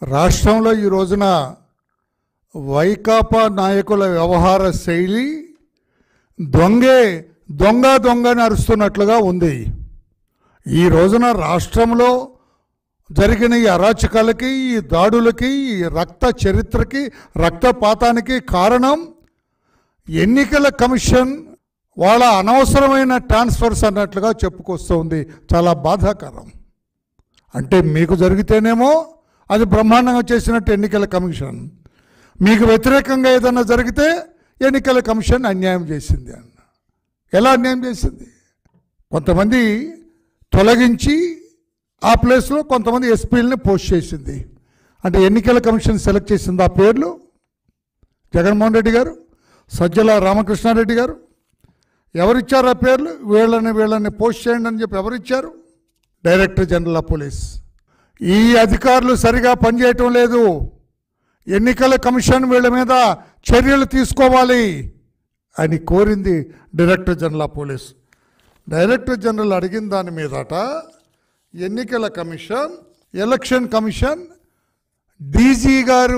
రాష్ట్రంలో ఈ రోజున వైకాపా నాయకుల వ్యవహార శైలి దొంగే దొంగ దొంగ అని అరుస్తున్నట్లుగా ఉంది ఈ రోజున రాష్ట్రంలో జరిగిన ఈ అరాచకాలకి ఈ దాడులకి ఈ రక్త చరిత్రకి రక్తపాతానికి కారణం ఎన్నికల కమిషన్ వాళ్ళ అనవసరమైన ట్రాన్స్ఫర్స్ అన్నట్లుగా చెప్పుకొస్తుంది చాలా బాధాకరం అంటే మీకు జరిగితేనేమో అది బ్రహ్మాండంగా చేసినట్టు ఎన్నికల కమిషన్ మీకు వ్యతిరేకంగా ఏదైనా జరిగితే ఎన్నికల కమిషన్ అన్యాయం చేసింది అన్న ఎలా అన్యాయం చేసింది కొంతమంది తొలగించి ఆ ప్లేస్లో కొంతమంది ఎస్పీలని పోస్ట్ చేసింది అంటే ఎన్నికల కమిషన్ సెలెక్ట్ చేసింది ఆ పేర్లు జగన్మోహన్ రెడ్డి గారు సజ్జల రామకృష్ణారెడ్డి గారు ఎవరిచ్చారు ఆ పేర్లు వీళ్ళని వీళ్ళని పోస్ట్ చేయండి అని చెప్పి ఎవరిచ్చారు డైరెక్టర్ జనరల్ ఆఫ్ పోలీస్ ఈ అధికారులు సరిగా పనిచేయటం లేదు ఎన్నికల కమిషన్ వీళ్ళ మీద చర్యలు తీసుకోవాలి అని కోరింది director general of police director general అడిగిన దాని మీదట ఎన్నికల కమిషన్ ఎలక్షన్ కమిషన్ డీజీ గారు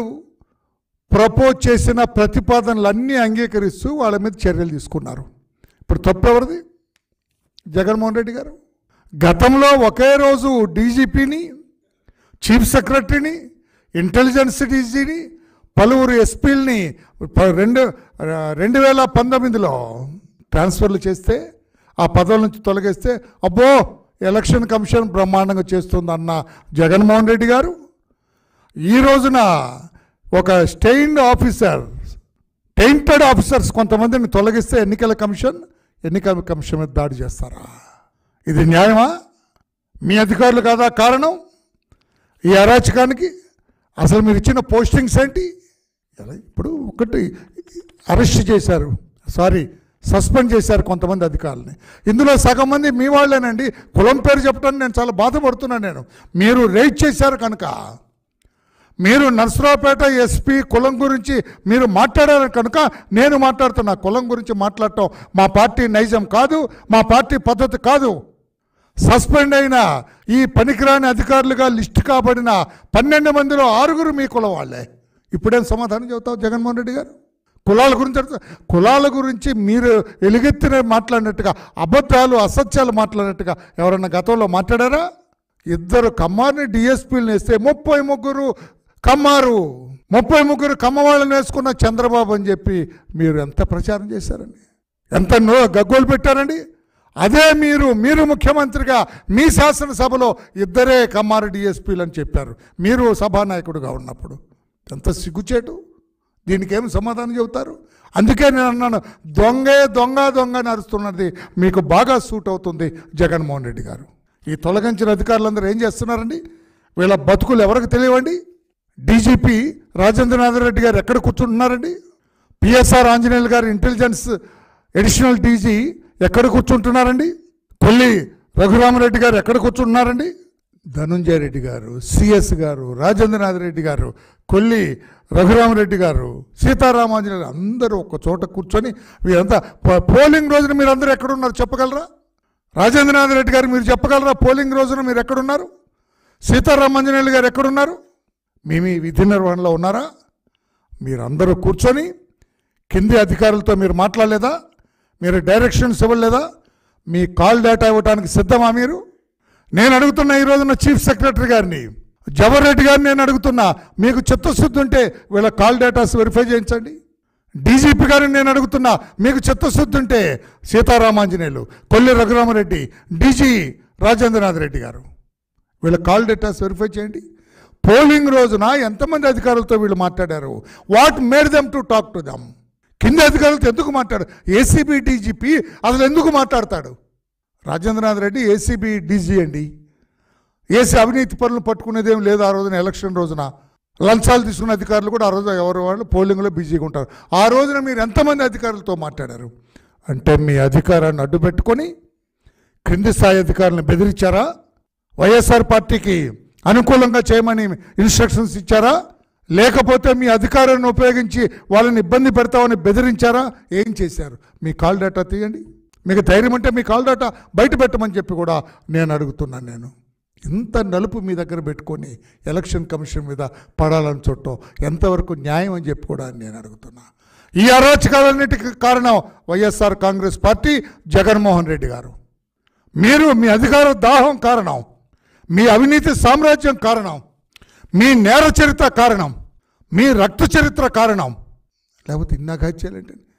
ప్రపోజ్ చేసిన ప్రతిపాదనలన్నీ అంగీకరిస్తూ వాళ్ళ మీద చర్యలు తీసుకున్నారు ఇప్పుడు తప్పు ఎవరిది జగన్మోహన్ రెడ్డి గారు గతంలో ఒకే రోజు డీజీపీని చీఫ్ సెక్రటరీని ఇంటెలిజెన్స్ డీజీని పలువురు ఎస్పీలని ప- రెండు రెండు వేల పంతొమ్మిదిలో ట్రాన్స్ఫర్లు చేస్తే ఆ పదవుల నుంచి తొలగిస్తే అబ్బో ఎలక్షన్ కమిషన్ బ్రహ్మాండంగా చేస్తుందన్న జగన్మోహన్ రెడ్డి గారు ఈ రోజున ఒక స్టెయిన్డ్ ఆఫీసర్ టెయింటెడ్ ఆఫీసర్స్ కొంతమందిని తొలగిస్తే ఎన్నికల కమిషన్ ఎన్నికల కమిషన్ మీద దాడి చేస్తారా ఇది న్యాయమా మీ అధికారులు కాదా కారణం ఈ అరాచకానికి అసలు మీరు ఇచ్చిన పోస్టింగ్స్ ఏంటి ఎలా ఇప్పుడు ఒకటి అరెస్ట్ చేశారు సారీ సస్పెండ్ చేశారు కొంతమంది అధికారులని ఇందులో సగం మంది మీ వాళ్ళేనండి కులం పేరు చెప్పడానికి నేను చాలా బాధపడుతున్నాను నేను మీరు రేట్ చేశారు కనుక మీరు నర్సరావుపేట ఎస్పీ కులం గురించి మీరు మాట్లాడారు కనుక నేను మాట్లాడుతున్నా కులం గురించి మాట్లాడటం మా పార్టీ నైజం కాదు మా పార్టీ పద్ధతి కాదు సస్పెండ్ అయిన ఈ పనికిరాని అధికారులుగా లిస్ట్ కాబడిన పన్నెండు మందిలో ఆరుగురు మీ కులం వాళ్ళే ఇప్పుడేం సమాధానం చెబుతావు జగన్మోహన్ రెడ్డి గారు కులాల గురించి అడుగుతా- కులాల గురించి మీరు ఎలుగెత్తిన మాట్లాడినట్టుగా అబద్ధాలు అసత్యాలు మాట్లాడినట్టుగా ఎవరన్నా గతంలో మాట్లాడారా ఇద్దరు కమ్మారిని డిఎస్పీలను వేస్తే ముప్పై ముగ్గురు కమ్మారు ముప్పై ముగ్గురు కమ్మవాళ్ళని వేసుకున్న చంద్రబాబు అని చెప్పి మీరు ఎంత ప్రచారం చేశారండి ఎంత నో గగ్గోలు పెట్టారండి అదే మీరు మీరు ముఖ్యమంత్రిగా మీ శాసనసభలో ఇద్దరే కమ్మారు డిఎస్పీలు అని చెప్పారు మీరు సభానాయకుడిగా ఉన్నప్పుడు ఎంత సిగ్గుచేటు దీనికి ఏమి సమాధానం చెబుతారు అందుకే నేను అన్నాను దొంగే దొంగ దొంగ అని అరుస్తున్నది మీకు బాగా సూట్ అవుతుంది జగన్మోహన్ రెడ్డి గారు ఈ తొలగించిన అధికారులందరూ ఏం చేస్తున్నారండి వీళ్ళ బతుకులు ఎవరికి తెలియవండి డీజీపీ రాజేంద్రనాథ్ రెడ్డి గారు ఎక్కడ కూర్చుంటున్నారండి పిఎస్ఆర్ ఆంజనేయులు గారు ఇంటెలిజెన్స్ అడిషనల్ డీజీ ఎక్కడ కూర్చుంటున్నారండి కొల్లి రఘురామరెడ్డి గారు ఎక్కడ కూర్చుంటున్నారండి ధనుంజయ రెడ్డి గారు సిఎస్ గారు రాజేంద్రనాథ్ రెడ్డి గారు కొల్లి రఘురామరెడ్డి గారు సీతారామాంజనేయులు గారు అందరూ ఒక చోట కూర్చొని వీరంతా పో- పోలింగ్ రోజున మీరు అందరూ ఎక్కడున్నారు చెప్పగలరా రాజేంద్రనాథ్ రెడ్డి గారు మీరు చెప్పగలరా పోలింగ్ రోజున మీరు ఎక్కడున్నారు సీతారామాంజనేయులు గారు ఎక్కడున్నారు మీ మీ విధి నిర్వహణలో ఉన్నారా మీరందరూ కూర్చొని కింది అధికారులతో మీరు మాట్లాడలేదా మీరు డైరెక్షన్స్ ఇవ్వలేదా మీ కాల్ డేటా ఇవ్వడానికి సిద్ధమా మీరు నేను అడుగుతున్నా ఈ రోజున చీఫ్ సెక్రటరీ గారిని జవహర్ రెడ్డి గారిని నేను అడుగుతున్నా మీకు చిత్తశుద్ధి ఉంటే వీళ్ళ కాల్ డేటాస్ వెరిఫై చేయించండి డీజీపీ గారిని నేను అడుగుతున్నా మీకు చిత్తశుద్ధి ఉంటే సీతారామాంజనేయులు కొల్లి రఘురామరెడ్డి డీజీ రాజేంద్రనాథ్ రెడ్డి గారు వీళ్ళ కాల్ డేటాస్ వెరిఫై చేయండి పోలింగ్ రోజున ఎంతమంది అధికారులతో వీళ్ళు మాట్లాడారు what made them to talk to them కింద అధికారులతో ఎందుకు మాట్లాడు ఏసీబీ డీజీపీ అసలు ఎందుకు మాట్లాడతాడు రాజేంద్రనాథ్ రెడ్డి ఏసీబీ డీజీ అండి ఏసీ అవినీతి పనులు పట్టుకునేదేం లేదు ఆ రోజున ఎలక్షన్ రోజున లంచాలు తీసుకున్న అధికారులు కూడా ఆ రోజు ఎవరు వాళ్ళు పోలింగ్లో బిజీగా ఉంటారు ఆ రోజున మీరు ఎంతమంది అధికారులతో మాట్లాడారు అంటే మీ అధికారాన్ని అడ్డు పెట్టుకొని క్రింది స్థాయి అధికారులను బెదిరించారా వైఎస్ఆర్ పార్టీకి అనుకూలంగా చేయమని ఇన్స్ట్రక్షన్స్ ఇచ్చారా లేకపోతే మీ అధికారాన్ని ఉపయోగించి వాళ్ళని ఇబ్బంది పెడతామని బెదిరించారా ఏం చేశారు మీ కాల్ డేటా తీయండి మీకు ధైర్యం అంటే మీ కాల్ డేటా బయట పెట్టమని చెప్పి కూడా నేను అడుగుతున్నాను నేను ఇంత నలుపు మీ దగ్గర పెట్టుకొని ఎలక్షన్ కమిషన్ మీద పడాలని చూడటం ఎంతవరకు న్యాయం అని చెప్పి కూడా నేను అడుగుతున్నా ఈ అరాచకాలన్నిటికీ కారణం వైఎస్ఆర్ కాంగ్రెస్ పార్టీ జగన్మోహన్ రెడ్డి గారు మీరు మీ అధికార దాహం కారణం మీ అవినీతి సామ్రాజ్యం కారణం మీ నేర చరిత్ర కారణం మీ రక్త చరిత్ర కారణం లేకపోతే ఇన్నాక హత్యాలంటే